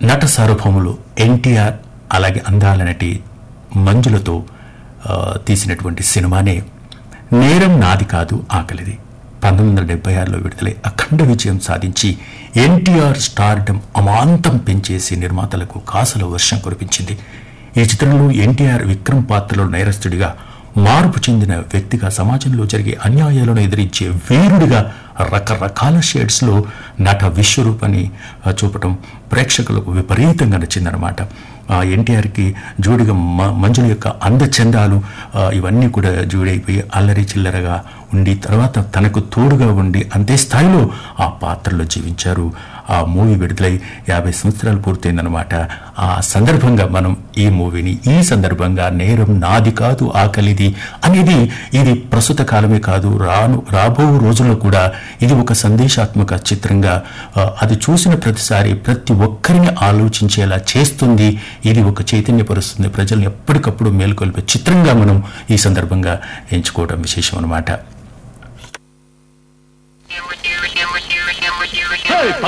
నట సార్వభౌములు ఎన్టీఆర్ అలాగే అందాల నటి మంజులతో ఆ, తీసినటువంటి సినిమానే నేరం నాది కాదు ఆకలిది పంతొమ్మిది వందల డెబ్బై ఆరులో విడుదలై అఖండ విజయం సాధించి ఎన్టీఆర్ స్టార్డమ్ అమాంతం పెంచేసి నిర్మాతలకు కాసుల వర్షం కురిపించింది ఈ చిత్రంలో ఎన్టీఆర్ విక్రమ్ పాత్రలో నేరస్తుడిగా మార్పు చెందిన వ్యక్తిగా సమాజంలో జరిగే అన్యాయాలను ఎదిరించే వీరుడిగా రకరకాల షేడ్స్లో నట విశ్వరూపాన్ని ఆ, చూపటం ప్రేక్షకులకు విపరీతంగా నచ్చిందనమాట ఆ ఎన్టీఆర్కి జోడిగా మ మంజుల యొక్క అందచందాలు ఆ, ఇవన్నీ కూడా జోడైపోయి అల్లరి చిల్లరగా ఉండి తర్వాత తనకు తోడుగా ఉండి అంతే స్థాయిలో ఆ పాత్రలో జీవించారు ఆ మూవీ విడుదలై యాభై సంవత్సరాలు పూర్తయిందనమాట ఆ సందర్భంగా మనం ఈ మూవీని ఈ సందర్భంగా నేరం నాది కాదు ఆకలిది అనేది ఇది ప్రస్తుత కాలమే కాదు రాను రాబో రోజుల్లో కూడా ఇది ఒక సందేశాత్మక చిత్రంగా ఆ, అది చూసిన ప్రతిసారి ప్రతి ఒక్కరిని ఆలోచించేలా చేస్తుంది ఇది ఒక చైతన్యపరుస్తుంది ప్రజల్ని ఎప్పటికప్పుడు మేల్కొల్పే చిత్రంగా మనం ఈ సందర్భంగా ఎంచుకోవడం విశేషం అనమాట